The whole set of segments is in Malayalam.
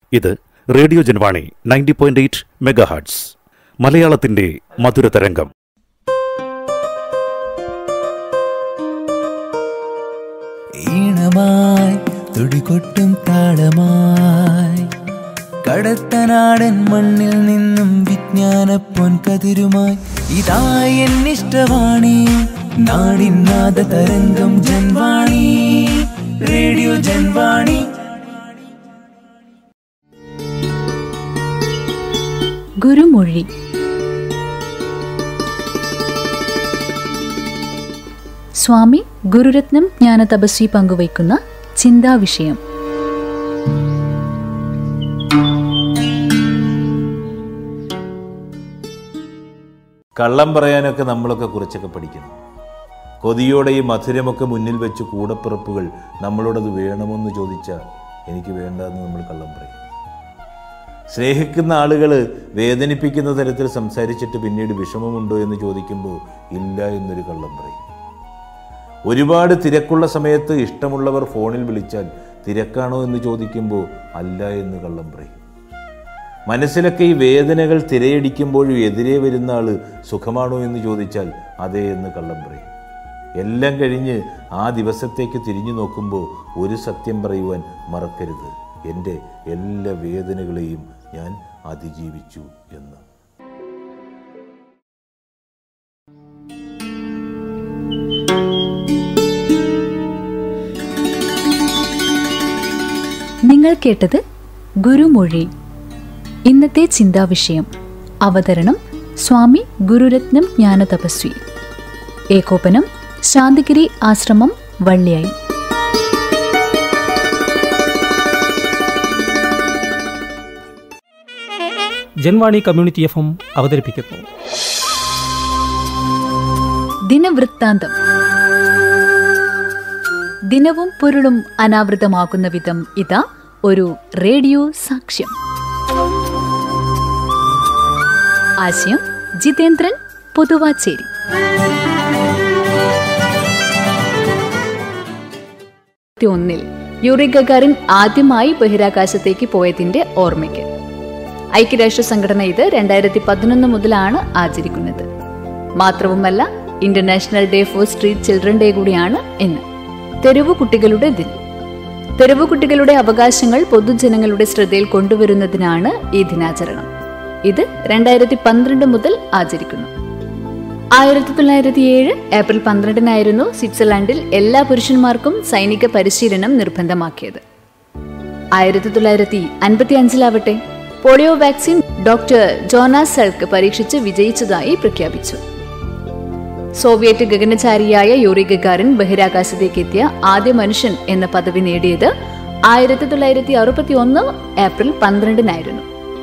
ഇത് radio Janvani ninety point eight megahertz മലയാളത്തിന്റെ മധുരതരംഗം ഈണമായി തുടികൊട്ടും താളമായി കടത്തനാടൻ മണ്ണിൽ നിന്നും വിജ്ഞാന പൊൻകതിരുമായി ഇതായി എന്നിഷ്ടവാണി നാടിനാദ തരംഗം ജൻവാണി റേഡിയോ ജൻവാണി ഗുരുമൊഴി സ്വാമി ഗുരുരത്നം ജ്ഞാനതപസ്വി പങ്കുവയ്ക്കുന്ന ചിന്താവിഷയം കള്ളം പറയാനൊക്കെ നമ്മളൊക്കെ കുറച്ചൊക്കെ പഠിക്കണം കൊതിയോടെ ഈ മധുരമൊക്കെ മുന്നിൽ വെച്ച് കൂടപ്പിറപ്പുകൾ നമ്മളോടത് വേണമെന്ന് ചോദിച്ചാൽ എനിക്ക് വേണ്ടെന്ന് നമ്മൾ കള്ളം പറയും സ്നേഹിക്കുന്ന ആളുകൾ വേദനിപ്പിക്കുന്ന തരത്തിൽ സംസാരിച്ചിട്ട് പിന്നീട് വിഷമമുണ്ടോ എന്ന് ചോദിക്കുമ്പോൾ ഇല്ല എന്നൊരു കള്ളം പറയും ഒരുപാട് തിരക്കുള്ള സമയത്ത് ഇഷ്ടമുള്ളവർ ഫോണിൽ വിളിച്ചാൽ തിരക്കാണോ എന്ന് ചോദിക്കുമ്പോൾ അല്ല എന്ന് കള്ളം പറയും മനസ്സിലൊക്കെ ഈ വേദനകൾ തിരയടിക്കുമ്പോഴും എതിരെ വരുന്ന ആൾ സുഖമാണോ എന്ന് ചോദിച്ചാൽ അതെ എന്ന് കള്ളം പറയും എല്ലാം കഴിഞ്ഞ് ആ ദിവസത്തേക്ക് തിരിഞ്ഞു നോക്കുമ്പോൾ ഒരു സത്യം പറയുവാൻ മറക്കരുത് എൻ്റെ എല്ലാ വേദനകളെയും ഞാൻ അതിജീവിച്ചു എന്ന് നിങ്ങൾ കേട്ടത് ഗുരുമൊഴി ഇന്നത്തെ ചിന്താവിഷയം അവതരണം സ്വാമി ഗുരുരത്നം ജ്ഞാനതപസ്വി ഏകോപനം ശാന്തിഗിരി ആശ്രമം വള്ളിയായി ജൻവാണി കമ്മ്യൂണിറ്റി എഫ് എം അവതരിപ്പിക്കുന്നു ദിനവൃത്താന്തം ദിനവും പൊരുളും അനാവൃതമാകുന്ന വിധം ഇതാ ഒരു റേഡിയോ സാക്ഷ്യം ആശയം ജിതേന്ദ്രൻ പൊതുവാച്ചേരി ഒന്നിൽ യൂറി ഗഗാറിൻ ആദ്യമായി ബഹിരാകാശത്തേക്ക് പോയതിന്റെ ഓർമ്മയ്ക്ക് ഐക്യരാഷ്ട്ര സംഘടന ഇത് രണ്ടായിരത്തി പതിനൊന്ന് മുതലാണ് ആചരിക്കുന്നത് മാത്രവുമല്ല international day for street children day കൂടിയാണ് ഇന്ന് തെരുവു കുട്ടികളുടെ ദിനം തെരുവു കുട്ടികളുടെ അവകാശങ്ങൾ പൊതുജനങ്ങളുടെ ശ്രദ്ധയിൽ കൊണ്ടുവരുന്നതിനാണ് ഈ ദിനാചരണം ഇത് രണ്ടായിരത്തി പന്ത്രണ്ട് മുതൽ ആചരിക്കുന്നു ആയിരത്തി തൊള്ളായിരത്തി ഏഴ് ഏപ്രിൽ പന്ത്രണ്ടിനായിരുന്നു സ്വിറ്റ്സർലാൻഡിൽ എല്ലാ പുരുഷന്മാർക്കും സൈനിക പരിശീലനം നിർബന്ധമാക്കിയത് ആയിരത്തി തൊള്ളായിരത്തി അൻപത്തി അഞ്ചിലാവട്ടെ polio vaccine doctor Jonas Salk പരീക്ഷിച്ച് വിജയിച്ചതായി പ്രഖ്യാപിച്ചു സോവിയറ്റ് ഗഗനചാരിയായ യൂറി ഗഗാറിൻ ബഹിരാകാശത്തേക്ക് എത്തിയ ആദ്യ മനുഷ്യൻ എന്ന പദവി നേടിയത് ആയിരത്തി തൊള്ളായിരത്തി അറുപത്തി ഒന്ന് ഏപ്രിൽ പന്ത്രണ്ടിനായിരുന്നു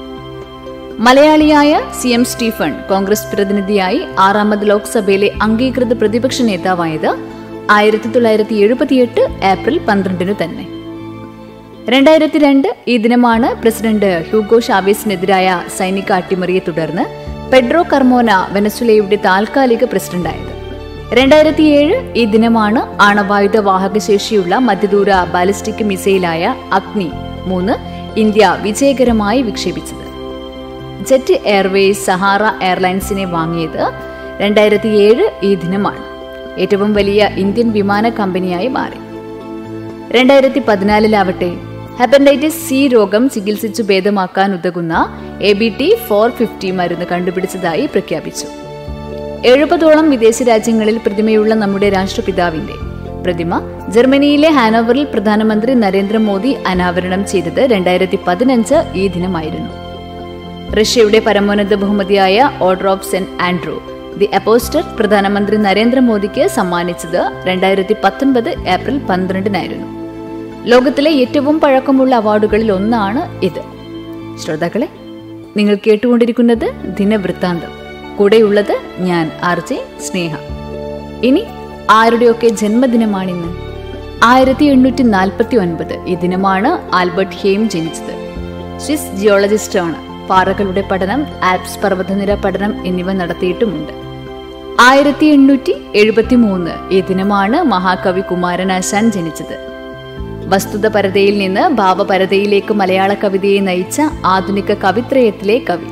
മലയാളിയായ സി എം സ്റ്റീഫൻ കോൺഗ്രസ് പ്രതിനിധിയായി ആറാമത് ലോക്സഭയിലെ അംഗീകൃത പ്രതിപക്ഷ നേതാവായത് ആയിരത്തി തൊള്ളായിരത്തി എഴുപത്തിയെട്ട് ഏപ്രിൽ പന്ത്രണ്ടിനു തന്നെ രണ്ടായിരത്തി രണ്ട് ഈ ദിനമാണ് പ്രസിഡന്റ് ഹ്യൂഗോ ഷാവേസിനെതിരായ സൈനിക അട്ടിമറിയെ തുടർന്ന് പെഡ്രോ കർമോന വെനസുലയുടെ താൽക്കാലിക പ്രസിഡന്റായത് രണ്ടായിരത്തി ഏഴ് ഈ ദിനമാണ് ആണവായുധ വാഹകശേഷിയുള്ള മധ്യദൂര ബാലിസ്റ്റിക് മിസൈലായ അഗ്നി മൂന്ന് ഇന്ത്യ വിജയകരമായി വിക്ഷേപിച്ചത് ജെറ്റ് എയർവേസ് സഹാറ എയർലൈൻസിനെ വാങ്ങിയത് രണ്ടായിരത്തി ഏഴ് ഈ ദിനമാണ് ഏറ്റവും വലിയ ഇന്ത്യൻ വിമാന കമ്പനിയായി മാറി രണ്ടായിരത്തി പതിനാലിലാവട്ടെ ഹെപ്പറ്റൈറ്റിസ് സി രോഗം ചികിത്സിച്ചു ഭേദമാക്കാൻ ഉതകുന്ന A B T four fifty മരുന്ന് കണ്ടുപിടിച്ചതായി പ്രഖ്യാപിച്ചു എഴുപതോളം വിദേശ രാജ്യങ്ങളിൽ പ്രതിമയുള്ള നമ്മുടെ രാഷ്ട്രപിതാവിന്റെ പ്രതിമ ജർമ്മനിയിലെ ഹാനോവറിൽ പ്രധാനമന്ത്രി നരേന്ദ്രമോദി അനാവരണം ചെയ്തത് രണ്ടായിരത്തി പതിനഞ്ച് ഈ ദിനമായിരുന്നു റഷ്യയുടെ പരമോന്നത ബഹുമതിയായ order of Saint Andrew the apostle പ്രധാനമന്ത്രി നരേന്ദ്രമോദിക്ക് സമ്മാനിച്ചത് രണ്ടായിരത്തി പത്തൊൻപത് ഏപ്രിൽ പന്ത്രണ്ടിനായിരുന്നു ലോകത്തിലെ ഏറ്റവും പഴക്കമുള്ള അവാർഡുകളിൽ ഒന്നാണ് ഇത് ശ്രോതാക്കളെ നിങ്ങൾ കേട്ടുകൊണ്ടിരിക്കുന്നത് ദിനവൃത്താന്തം കൂടെയുള്ളത് ഞാൻ ആർ ജെ സ്നേഹ ഇനി ആരുടെയൊക്കെ ജന്മദിനമാണിന്ന് ആയിരത്തി എണ്ണൂറ്റി നാൽപ്പത്തി ഒൻപത് ഈ ദിനമാണ് ആൽബർട്ട് ഹെയിം ജനിച്ചത് സ്വിസ് ജിയോളജിസ്റ്റാണ് പാറകളുടെ പഠനം ആൽപ്സ് പർവ്വതനിര പഠനം എന്നിവ നടത്തിയിട്ടുമുണ്ട് ആയിരത്തി എണ്ണൂറ്റി എഴുപത്തി മൂന്ന് ഈ ദിനമാണ് മഹാകവി കുമാരനാശാൻ ജനിച്ചത് വസ്തുതപരതയിൽ നിന്ന് ഭാവപരതയിലേക്ക് മലയാള കവിതയെ നയിച്ച ആധുനിക കവിത്രയത്തിലെ കവി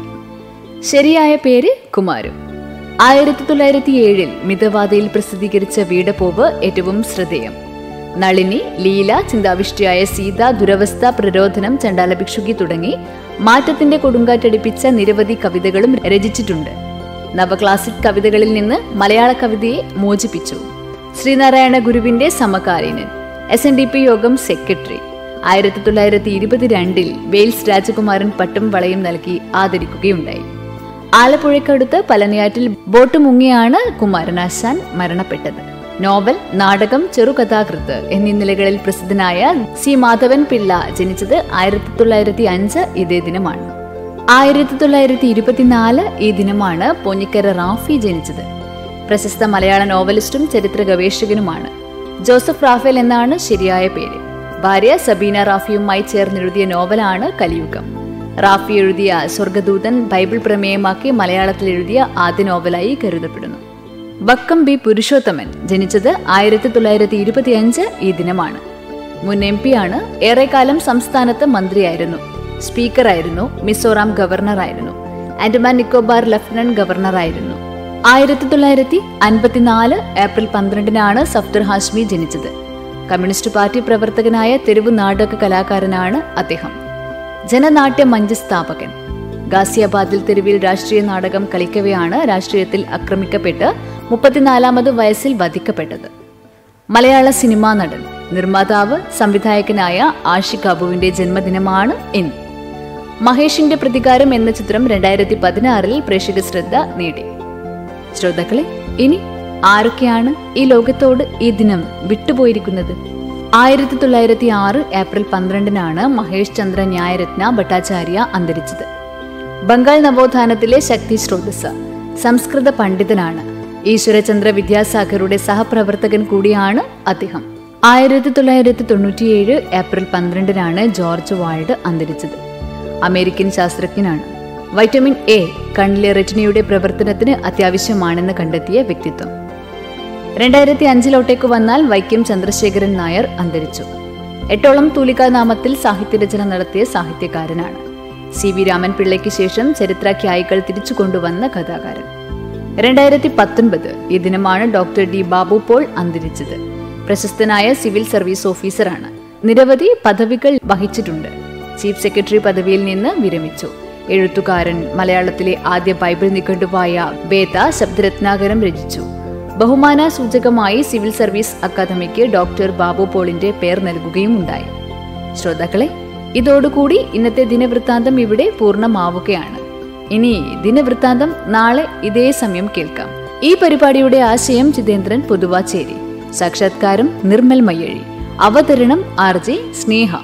ശരിയായ പേര് കുമാരു ആയിരത്തി തൊള്ളായിരത്തി ഏഴിൽ മിതവാദയിൽ പ്രസിദ്ധീകരിച്ച വീടപ്പോവ് ഏറ്റവും ശ്രദ്ധേയം നളിനി ലീല ചിന്താവിഷ്ടിയായ സീത ദുരവസ്ഥ പ്രരോധനം ചണ്ടാല ഭിക്ഷുകി തുടങ്ങി മാറ്റത്തിന്റെ കൊടുങ്കാറ്റടിപ്പിച്ച നിരവധി കവിതകളും രചിച്ചിട്ടുണ്ട് നവക്ലാസിക് കവിതകളിൽ നിന്ന് മലയാള കവിതയെ മോചിപ്പിച്ചു ശ്രീനാരായണ ഗുരുവിന്റെ സമകാലീനൻ എസ് എൻ ഡി പി യോഗം സെക്രട്ടറി ആയിരത്തി തൊള്ളായിരത്തി ഇരുപത്തിരണ്ടിൽ വെയിൽസ് രാജകുമാരൻ പട്ടും വളയും നൽകി ആദരിക്കുകയുണ്ടായി ആലപ്പുഴയ്ക്കടുത്ത് പലനയാറ്റിൽ ബോട്ട് മുങ്ങിയാണ് കുമാരനാശാൻ മരണപ്പെട്ടത് നോവൽ നാടകം ചെറുകഥാകൃത്ത് എന്നീ നിലകളിൽ പ്രസിദ്ധനായ സി മാധവൻ പിള്ള ജനിച്ചത് ആയിരത്തി തൊള്ളായിരത്തി അഞ്ച് ഇതേ ദിനമാണ് ആയിരത്തി തൊള്ളായിരത്തി ഇരുപത്തിനാല് ഈ ദിനമാണ് പോഞ്ഞിക്കര റാഫി ജനിച്ചത് പ്രശസ്ത മലയാള നോവലിസ്റ്റും ചരിത്ര ഗവേഷകനുമാണ് ജോസഫ് റാഫേൽ എന്നാണ് ശരിയായ പേര് ഭാര്യ സബീന റാഫിയുമായി ചേർന്നെഴുതിയ നോവലാണ് കലിയുഗം റാഫി എഴുതിയ സ്വർഗദൂതൻ ബൈബിൾ പ്രമേയമാക്കി മലയാളത്തിൽ എഴുതിയ ആദ്യ നോവലായി കരുതപ്പെടുന്നു വക്കം ബി പുരുഷോത്തമൻ ജനിച്ചത് ആയിരത്തി തൊള്ളായിരത്തി ഇരുപത്തിയഞ്ച് ഈ ദിനമാണ് മുൻ എം പിയാണ് ഏറെക്കാലം സംസ്ഥാനത്ത് മന്ത്രിയായിരുന്നു സ്പീക്കറായിരുന്നു മിസോറാം ഗവർണറായിരുന്നു ആൻഡമാൻ നിക്കോബാർ ലഫ്റ്റനന്റ് ഗവർണറായിരുന്നു ആയിരത്തി തൊള്ളായിരത്തി അൻപത്തിനാല് ഏപ്രിൽ പന്ത്രണ്ടിനാണ് സഫ്ദർ ഹാഷ്മി ജനിച്ചത് കമ്മ്യൂണിസ്റ്റ് പാർട്ടി പ്രവർത്തകനായ തെരുവ് നാടക കലാകാരനാണ് അദ്ദേഹം ജനനാട്യ മഞ്ച് സ്ഥാപകൻ ഗാസിയാബാദിൽ തെരുവിൽ രാഷ്ട്രീയ നാടകം കളിക്കവെയാണ് രാഷ്ട്രീയത്തിൽ ആക്രമിക്കപ്പെട്ട് മുപ്പത്തിനാലാമത് വയസ്സിൽ വധിക്കപ്പെട്ടത് മലയാള സിനിമാ നടൻ നിർമ്മാതാവ് സംവിധായകനായ ആഷിഖ് അബുവിന്റെ ജന്മദിനമാണ് ഇന്ന് മഹേഷിന്റെ പ്രതികാരം എന്ന ചിത്രം രണ്ടായിരത്തി പതിനാറിൽ പ്രേക്ഷക ശ്രദ്ധ നേടി ശ്രോതാക്കളെ ഇനി ആരൊക്കെയാണ് ഈ ലോകത്തോട് ഈ ദിനം വിട്ടുപോയിരിക്കുന്നത് ആയിരത്തി തൊള്ളായിരത്തി ആറ് ഏപ്രിൽ പന്ത്രണ്ടിനാണ് മഹേഷ് ചന്ദ്ര ന്യായരത്ന ഭട്ടാചാര്യ അന്തരിച്ചത് ബംഗാൾ നവോത്ഥാനത്തിലെ ശക്തി സ്രോതസ് സംസ്കൃത പണ്ഡിതനാണ് ഈശ്വരചന്ദ്ര വിദ്യാസാഗറുടെ സഹപ്രവർത്തകൻ കൂടിയാണ് അദ്ദേഹം ആയിരത്തി തൊള്ളായിരത്തി തൊണ്ണൂറ്റിയേഴ് ഏപ്രിൽ പന്ത്രണ്ടിനാണ് ജോർജ് വാൾഡ് അന്തരിച്ചത് അമേരിക്കൻ ശാസ്ത്രജ്ഞനാണ് വൈറ്റമിൻ എ കണ്ണിലെ റെറ്റിനയുടെ പ്രവർത്തനത്തിന് അത്യാവശ്യമാണെന്ന് കണ്ടെത്തിയ വ്യക്തിത്വം രണ്ടായിരത്തി അഞ്ചിലോട്ടേക്ക് വന്നാൽ വൈക്കം ചന്ദ്രശേഖരൻ നായർ അന്തരിച്ചു എട്ടോളം തൂലികാ നാമത്തിൽ സാഹിത്യരചന നടത്തിയ സാഹിത്യകാരനാണ് സി വി രാമൻ പിള്ളയ്ക്ക് ശേഷം ചരിത്രഖ്യായികൾ തിരിച്ചു കൊണ്ടുവന്ന കഥാകാരൻ രണ്ടായിരത്തി പത്തൊൻപത് ഈ ദിനമാണ് ഡോക്ടർ ഡി ബാബു പോൾ അന്തരിച്ചത് പ്രശസ്തനായ സിവിൽ സർവീസ് ഓഫീസറാണ് നിരവധി പദവികൾ വഹിച്ചിട്ടുണ്ട് ചീഫ് സെക്രട്ടറി പദവിയിൽ നിന്ന് വിരമിച്ചു എഴുത്തുകാരൻ മലയാളത്തിലെ ആദ്യ ബൈബിൾ നിഘണ്ടുവായ ബേത ശബ്ദരത്നാകരം രചിച്ചു ബഹുമാന സൂചകമായി സിവിൽ സർവീസ് അക്കാദമിക്ക് ഡോക്ടർ ബാബു പോളിന്റെ പേർ നൽകുകയും ഉണ്ടായി ശ്രോതാക്കളെ ഇതോടുകൂടി ഇന്നത്തെ ദിനവൃത്താന്തം ഇവിടെ പൂർണ്ണമാവുകയാണ് ഇനി ദിനവൃത്താന്തം നാളെ ഇതേ സമയം കേൾക്കാം ഈ പരിപാടിയുടെ ആശയം ജിതേന്ദ്രൻ പൊതുവാച്ചേരി സാക്ഷാത്കാരം നിർമ്മൽ മയ്യഴി അവതരണം ആർ ജെ സ്നേഹ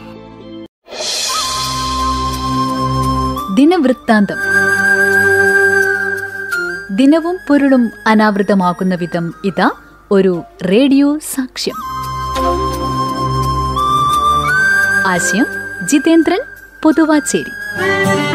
ദിനവൃത്താന്തം ദിനവും പൊരുളും അനാവൃതമാകുന്ന വിധം ഇതാ ഒരു റേഡിയോ സാക്ഷ്യം ആശയം ജിതേന്ദ്രൻ പൊതുവാച്ചേരി